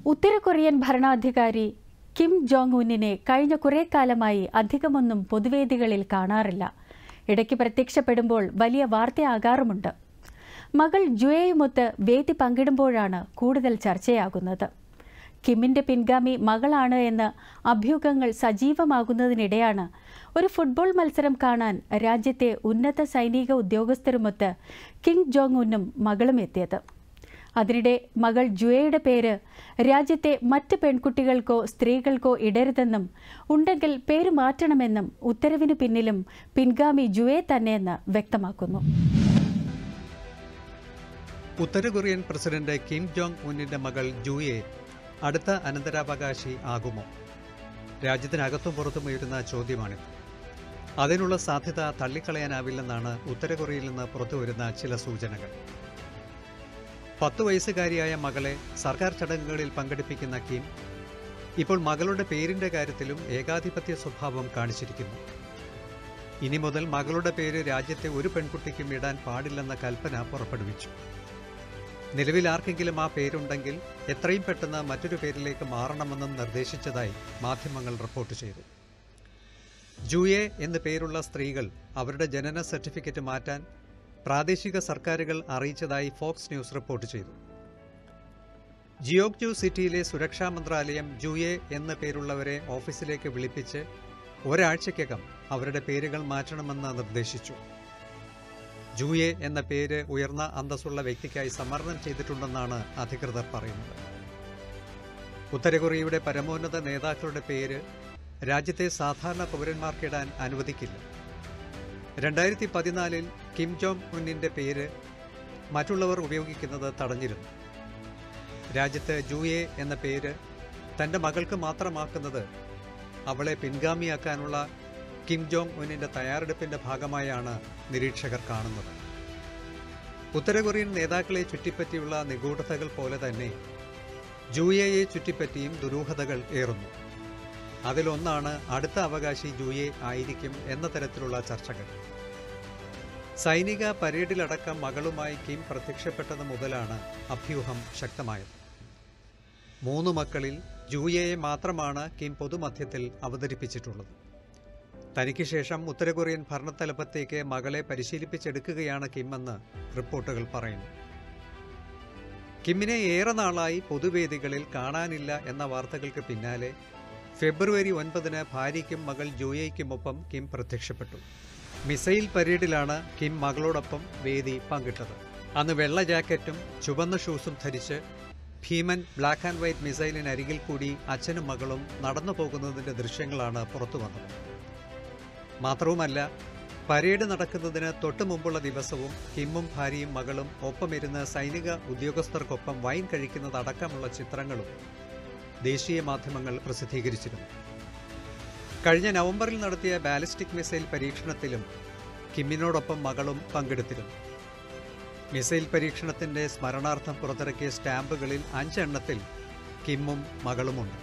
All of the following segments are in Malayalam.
ഉത്തര കൊറിയൻ ഭരണാധികാരി കിം ജോങ് ഉന്നിനെ കഴിഞ്ഞ കുറേ കാലമായി അധികമൊന്നും പൊതുവേദികളിൽ കാണാറില്ല ഇടയ്ക്ക് പ്രത്യക്ഷപ്പെടുമ്പോൾ വലിയ വാർത്തയാകാറുമുണ്ട് മകൾ ജുയയുമൊത്ത് വേദി പങ്കിടുമ്പോഴാണ് കൂടുതൽ ചർച്ചയാകുന്നത് കിമ്മിന്റെ പിൻഗാമി മകളാണ് എന്ന് അഭ്യൂഹങ്ങൾ സജീവമാകുന്നതിനിടെയാണ് ഒരു ഫുട്ബോൾ മത്സരം കാണാൻ രാജ്യത്തെ ഉന്നത സൈനിക ഉദ്യോഗസ്ഥരുമൊത്ത് കിം ജോങ് ഉന്നും മകളും എത്തിയത് അതിനിടെ മകൾ ജുയയുടെ പേര് രാജ്യത്തെ മറ്റ് പെൺകുട്ടികൾക്കോ സ്ത്രീകൾക്കോ ഇടരുതെന്നും ഉണ്ടെങ്കിൽ പേര് മാറ്റണമെന്നും ഉത്തരവിന് പിന്നിലും പിൻഗാമി ജുയെ തന്നെയെന്ന് വ്യക്തമാക്കുന്നു ഉത്തര കൊറിയൻ പ്രസിഡന്റ് കിം ജോങ് ഉന്നിന്റെ മകൾ ജൂയെ അടുത്ത അനന്തരാവകാശി ആകുമോ രാജ്യത്തിനകത്തും പുറത്തും ഉയരുന്ന ചോദ്യമാണിത് അതിനുള്ള സാധ്യത തള്ളിക്കളയാനാവില്ലെന്നാണ് ഉത്തര കൊറിയയിൽ നിന്ന് പുറത്തുവരുന്ന ചില സൂചനകൾ പത്തു വയസ്സുകാരിയായ മകളെ സർക്കാർ ചടങ്ങുകളിൽ പങ്കെടുപ്പിക്കുന്ന കിം ഇപ്പോൾ മകളുടെ പേരിന്റെ കാര്യത്തിലും ഏകാധിപത്യ സ്വഭാവം കാണിച്ചിരിക്കുന്നു ഇനി മുതൽ മകളുടെ പേര് രാജ്യത്തെ ഒരു പെൺകുട്ടിക്കും ഇടാൻ പാടില്ലെന്ന കൽപ്പന പുറപ്പെടുവിച്ചു നിലവിൽ ആർക്കെങ്കിലും ആ പേരുണ്ടെങ്കിൽ എത്രയും പെട്ടെന്ന് മറ്റൊരു പേരിലേക്ക് മാറണമെന്നും നിർദ്ദേശിച്ചതായി മാധ്യമങ്ങൾ റിപ്പോർട്ട് ചെയ്തു ജൂയെ എന്നു പേരുള്ള സ്ത്രീകൾ അവരുടെ ജനന സർട്ടിഫിക്കറ്റ് മാറ്റാൻ പ്രാദേശിക സർക്കാരുകൾ അറിയിച്ചതായി ഫോക്സ് ന്യൂസ് റിപ്പോർട്ട് ചെയ്തു ജിയോഗ്ജു സിറ്റിയിലെ സുരക്ഷാ മന്ത്രാലയം ജൂയെ എന്ന പേരുള്ളവരെ ഓഫീസിലേക്ക് വിളിപ്പിച്ച് ഒരാഴ്ചയ്ക്കകം അവരുടെ പേരുകൾ മാറ്റണമെന്ന് നിർദ്ദേശിച്ചു ജൂയെ എന്ന പേര് ഉയർന്ന അന്തസ്സുള്ള വ്യക്തിക്കായി സമർണം ചെയ്തിട്ടുണ്ടെന്നാണ് അധികൃതർ പറയുന്നത് ഉത്തര കൊറിയയുടെ പരമോന്നത നേതാക്കളുടെ പേര് രാജ്യത്തെ സാധാരണ പൗരന്മാർക്കിടാൻ അനുവദിക്കില്ല രണ്ടായിരത്തി പതിനാലിൽ കിം ജോങ് ഉന്നിന്റെ പേര് മറ്റുള്ളവർ ഉപയോഗിക്കുന്നത് തടഞ്ഞിരുന്നു രാജ്യത്ത് ജൂയെ എന്ന പേര് തന്റെ മകൾക്ക് മാത്രമാക്കുന്നത് അവളെ പിൻഗാമിയാക്കാനുള്ള കിം ജോങ് ഉന്നിന്റെ തയ്യാറെടുപ്പിന്റെ ഭാഗമായാണ് നിരീക്ഷകർ കാണുന്നത് ഉത്തര കൊറിയൻ നേതാക്കളെ ചുറ്റിപ്പറ്റിയുള്ള നിഗൂഢതകൾ പോലെ തന്നെ ജൂയയെ ചുറ്റിപ്പറ്റിയും ദുരൂഹതകൾ ഏറുന്നു അതിലൊന്നാണ് അടുത്ത അവകാശി ജൂയെ ആയിരിക്കും എന്ന തരത്തിലുള്ള ചർച്ചകൾ സൈനിക പരേഡിലടക്കം മകളുമായി കിം പ്രത്യക്ഷപ്പെട്ടത് മുതലാണ് അഭ്യൂഹം ശക്തമായത് മൂന്ന് മക്കളിൽ ജൂയയെ മാത്രമാണ് കിം പൊതുമധ്യത്തിൽ അവതരിപ്പിച്ചിട്ടുള്ളത് തനിക്ക് ശേഷം ഉത്തര കൊറിയൻ ഭരണത്തലപ്പത്തേക്ക് മകളെ പരിശീലിപ്പിച്ചെടുക്കുകയാണ് കിം എന്ന് റിപ്പോർട്ടുകൾ പറയുന്നു കിമ്മിനെ ഏറെ നാളായി പൊതുവേദികളിൽ കാണാനില്ല എന്ന വാർത്തകൾക്ക് പിന്നാലെ ഫെബ്രുവരി ഒൻപതിന് ഭാര്യയ്ക്കും മകൾ ജൂയയ്ക്കുമൊപ്പം കിം പ്രത്യക്ഷപ്പെട്ടു മിസൈൽ പരേഡിലാണ് കിം മകളോടൊപ്പം വേദി പങ്കിട്ടത് അന്ന് വെള്ള ജാക്കറ്റും ചുവന്ന ഷൂസും ധരിച്ച് ഭീമൻ ബ്ലാക്ക് ആൻഡ് വൈറ്റ് മിസൈലിനരികിൽ കൂടി അച്ഛനും മകളും നടന്നു പോകുന്നതിന്റെ ദൃശ്യങ്ങളാണ് പുറത്തു വന്നത് മാത്രവുമല്ല പരേഡ് നടക്കുന്നതിന് തൊട്ടു മുമ്പുള്ള ദിവസവും കിമ്മും ഭാര്യയും മകളും ഒപ്പമിരുന്ന് സൈനിക ഉദ്യോഗസ്ഥർക്കൊപ്പം വൈൻ കഴിക്കുന്നതടക്കമുള്ള ചിത്രങ്ങളും ദേശീയ മാധ്യമങ്ങൾ പ്രസിദ്ധീകരിച്ചിരുന്നു കഴിഞ്ഞ നവംബറിൽ നടത്തിയ ബാലിസ്റ്റിക് മിസൈൽ പരീക്ഷണത്തിലും കിമ്മിനോടൊപ്പം മകളും പങ്കെടുത്തിരുന്നു മിസൈൽ പരീക്ഷണത്തിന്റെ സ്മരണാർത്ഥം പുറത്തിറക്കിയ സ്റ്റാമ്പുകളിൽ അഞ്ചെണ്ണത്തിൽ കിമ്മും മകളുമുണ്ട്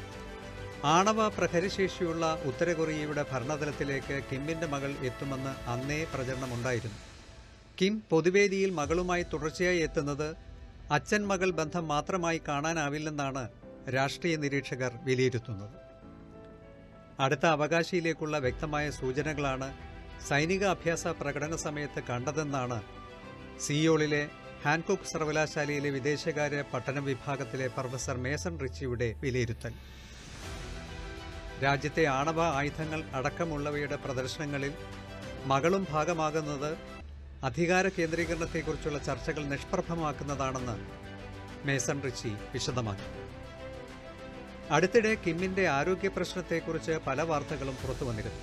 ആണവ പ്രഹരശേഷിയുള്ള ഉത്തര കൊറിയയുടെ ഭരണതലത്തിലേക്ക് കിമ്മിന്റെ മകൾ എത്തുമെന്ന് അന്നേ പ്രചരണമുണ്ടായിരുന്നു കിം പൊതുവേദിയിൽ മകളുമായി തുടർച്ചയായി എത്തുന്നത് അച്ഛൻ മകൾ ബന്ധം മാത്രമായി കാണാനാവില്ലെന്നാണ് രാഷ്ട്രീയ നിരീക്ഷകർ വിലയിരുത്തുന്നത് അടുത്ത അവകാശിയിലേക്കുള്ള വ്യക്തമായ സൂചനകളാണ് സൈനിക അഭ്യാസ പ്രകടന സമയത്ത് കണ്ടതെന്നാണ് സിയോളിലെ ഹാൻകുക്ക് സർവകലാശാലയിലെ വിദേശകാര്യ പഠന വിഭാഗത്തിലെ പ്രൊഫസർ മേസൺ റിച്ചിയുടെ വിലയിരുത്തൽ രാജ്യത്തെ ആണവ ആയുധങ്ങൾ അടക്കമുള്ളവയുടെ പ്രദർശനങ്ങളിൽ മകളും ഭാഗമാകുന്നത് അധികാര കേന്ദ്രീകരണത്തെക്കുറിച്ചുള്ള ചർച്ചകൾ നിഷ്പ്രഭമാക്കുന്നതാണെന്ന് മേസൺ റിച്ചി വിശദമാക്കി അടുത്തിടെ കിമ്മിന്റെ ആരോഗ്യ പ്രശ്നത്തെക്കുറിച്ച് പല വാർത്തകളും പുറത്തു വന്നിരുന്നു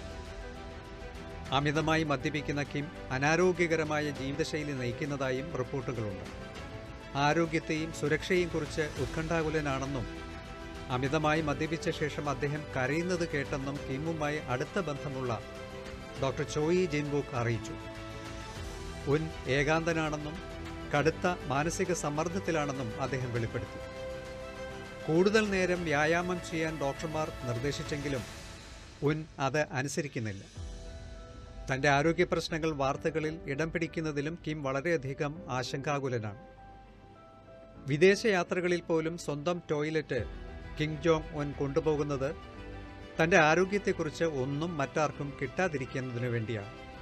അമിതമായി മദ്യപിക്കുന്ന കിം അനാരോഗ്യകരമായ ജീവിതശൈലി നയിക്കുന്നതായും റിപ്പോർട്ടുകളുണ്ട് ആരോഗ്യത്തെയും സുരക്ഷയെയും കുറിച്ച് ഉത്കണ്ഠാകുലനാണെന്നും അമിതമായി മദ്യപിച്ച ശേഷം അദ്ദേഹം കരയുന്നത് കേട്ടെന്നും കിമ്മുമായി അടുത്ത ബന്ധമുള്ള ഡോക്ടർ ചോയി ജിൻബുക്ക് അറിയിച്ചു ഉൻ ഏകാന്തനാണെന്നും കടുത്ത മാനസിക സമ്മർദ്ദത്തിലാണെന്നും അദ്ദേഹം വെളിപ്പെടുത്തി കൂടുതൽ നേരം വ്യായാമം ചെയ്യാൻ ഡോക്ടർമാർ നിർദ്ദേശിച്ചെങ്കിലും ഉൻ അത് അനുസരിക്കുന്നില്ല തന്റെ ആരോഗ്യ പ്രശ്നങ്ങൾ വാർത്തകളിൽ ഇടം പിടിക്കുന്നതിലും കിം വളരെയധികം ആശങ്കാകുലനാണ് വിദേശയാത്രകളിൽ പോലും സ്വന്തം ടോയ്ലറ്റ് കിം ജോങ് ഉൻ കൊണ്ടുപോകുന്നത് തന്റെ ആരോഗ്യത്തെക്കുറിച്ച് ഒന്നും മറ്റാർക്കും കിട്ടാതിരിക്കുന്നതിനു വേണ്ടിയാണ്